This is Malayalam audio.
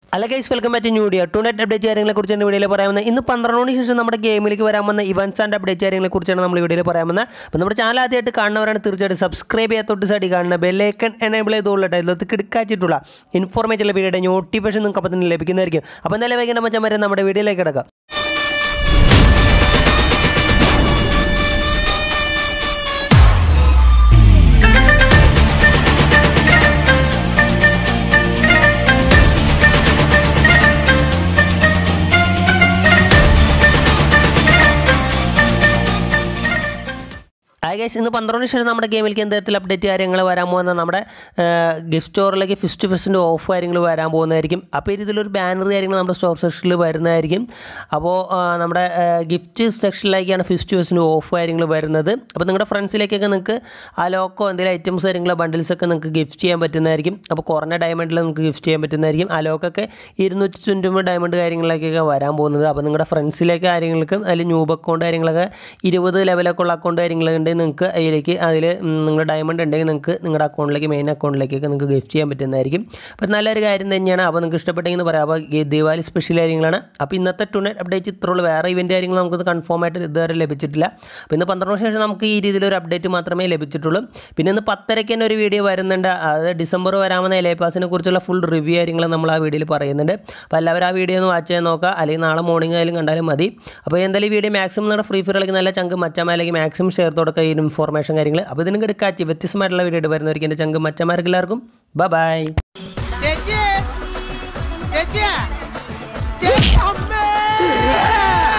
അല്ല guys welcome back new year to net update കാര്യങ്ങളെ കുറിച്ചാണ് വീഡിയോയിൽ പറയാമെന്ന് ഇന്ന് പന്ത്രണ്ട് മണിക്ക് ശേഷം നമ്മുടെ ഗെയിമിലേക്ക് വരാമെന്ന ഇവൻസ് ആൻഡ് അപ്ഡേറ്റ് കാര്യങ്ങളെ കുറിച്ചാണ് നമ്മൾ വീഡിയോയിൽ പറയാമെന്ന് അപ്പോൾ നമ്മുടെ ചാനൽ ആദ്യമായിട്ട് കാണുന്നവരാണ് തീർച്ചയായിട്ടും സബ്സ്ക്രൈബ് ചെയ്യാത്ത തൊട്ട് സൈഡിൽ കാണുന്ന ബെല്ലൈക്കൺ എനേബിൾ ചെയ്തോളട്ടെ ഇതിലൊത്ത് കിടക്കാച്ചിട്ടുള്ള ഇൻഫോർമേറ്റീവ് വീഡിയോയുടെ നോട്ടിഫിക്കേഷൻ നിങ്ങൾക്ക് അപ്പോൾ തന്നെ ലഭിക്കുന്നതായിരിക്കും അപ്പോൾ എന്തായാലും വൈകിട്ട് മച്ചാൻ വരെ നമ്മുടെ വീഡിയോയിലേക്ക് കിടക്കാം ഹായ് ഗൈസ് ഇന്ന് പന്ത്രണ്ട് ശേഷം നമ്മുടെ ഗെയിമിലേക്ക് എന്ത് തരത്തിൽ അപ്ഡേറ്റ് കാര്യങ്ങൾ വരാൻ പോകുന്ന നമ്മുടെ ഗിഫ്റ്റ് സ്റ്റോറിലേക്ക് ഫിഫ്റ്റി പെർസെൻറ്റ് ഓഫ് കാര്യങ്ങൾ വരാൻ പോകുന്നതായിരിക്കും അപ്പോൾ ഇതിലൊരു ബാനർ കാര്യങ്ങൾ നമ്മുടെ സ്റ്റോർ സെക്ഷനിൽ വരുന്നതായിരിക്കും അപ്പോൾ ആ, നമ്മുടെ ഗിഫ്റ്റ് സെക്ഷനിലേക്കാണ് ഫിഫ്റ്റി പെർസെൻറ്റ് ഓഫ് കാര്യങ്ങൾ വരുന്നത് അപ്പോൾ നിങ്ങളുടെ ഫ്രണ്ട്സിലേക്കൊക്കെ നിങ്ങൾക്ക് ആ ലോക്കോ എന്തെങ്കിലും ഐറ്റംസ് കാര്യങ്ങളോ ബണ്ടിൽസ് ഒക്കെ നിങ്ങൾക്ക് ഗിഫ്റ്റ് ചെയ്യാൻ പറ്റുന്നതായിരിക്കും അപ്പോൾ കുറഞ്ഞ ഡയമണ്ടിൽ നിങ്ങൾക്ക് ഗിഫ്റ്റ് ചെയ്യാൻ പറ്റുന്നതായിരിക്കും ആ ലോക്കൊക്കെ ഇരുന്നൂറ്റി തൊണ്ണൂറ് ഡയമണ്ട് കാര്യങ്ങളിലേക്കൊക്കെ വരാൻ പോകുന്നത് അപ്പോൾ നിങ്ങളുടെ ഫ്രണ്ട്സിലേക്ക് കാര്യങ്ങൾക്ക് അതിൽ ന്യൂബ് അക്കൗണ്ട് കാര്യങ്ങളൊക്കെ ഇരുപത് ലെവലൊക്കെ ഉള്ള അക്കൗണ്ട് കാര്യങ്ങളൊക്കെ ഉണ്ടെങ്കിൽ നിങ്ങൾക്ക് അതിലേക്ക് അതിൽ നിങ്ങൾ ഡയമണ്ട് ഉണ്ടെങ്കിൽ നിങ്ങൾക്ക് നിങ്ങളുടെ അക്കൗണ്ടിലേക്ക് മെയിൻ അക്കൗണ്ടിലേക്കൊക്കെ നിങ്ങൾക്ക് ഗിഫ്റ്റ് ചെയ്യാൻ പറ്റുന്നതായിരിക്കും അപ്പോൾ നല്ലൊരു കാര്യം തന്നെയാണ് അപ്പോൾ നിങ്ങൾക്ക് ഇഷ്ടപ്പെട്ടെങ്കിൽ പറയാം അപ്പോൾ ഈ ദീപാവലി സ്പെഷ്യൽ കാര്യങ്ങളാണ് അപ്പോൾ ഇന്നത്തെ ടുണൈറ്റ് അപ്ഡേറ്റ് ഇത്രയുള്ളൂ വേറെ ഇവൻറ്റ് കാര്യങ്ങൾ നമുക്കത് കൺഫേം ആയിട്ട് ഇതുവരെ ലഭിച്ചിട്ടില്ല അപ്പോൾ ഇന്ന് പന്ത്രണ്ട് വർഷം ശേഷം നമുക്ക് ഈ രീതിയിലൊരു അപ്ഡേറ്റ് മാത്രമേ ലഭിച്ചിട്ടുള്ളൂ പിന്നെ ഇന്ന് പത്തരയ്ക്ക് തന്നെ ഒരു വീഡിയോ വരുന്നുണ്ട് അത് ഡിസംബർ വരാമെന്ന എലേ പാസിനെ കുറിച്ചുള്ള ഫുൾ റിവ്യൂ കാര്യങ്ങൾ നമ്മൾ ആ വീഡിയോയിൽ പറയുന്നുണ്ട് അപ്പോൾ എല്ലാവരും ആ വീഡിയോ ഒന്ന് വാച്ച് ചെയ്യാൻ നോക്കുക അല്ലെങ്കിൽ നാളെ മോർണിംഗ് ആയാലും കണ്ടാലും മതി അപ്പോൾ എന്തായാലും ഈ വീഡിയോ മാക്സിമം നമ്മുടെ ഫ്രീ ഫയർ കളിക്കുന്ന നല്ല ചങ്ക് മച്ചമാരിലേക്ക് മാക്സിമം ഷെയർ കൊടുക്കുക ഈ ഇൻഫോർമേഷൻ കാര്യങ്ങൾ അപ്പോൾ ഇതിനും എടുക്കാറ്റി വ്യത്യസ്തമായിട്ടുള്ള വീഡിയോ വരുന്നവർക്ക് എൻ്റെ ചങ്ക് മച്ചമാർക്ക് എല്ലാവർക്കും ബൈ ചേച്ചി ചേച്ചി ചേച്ചി അമ്മേ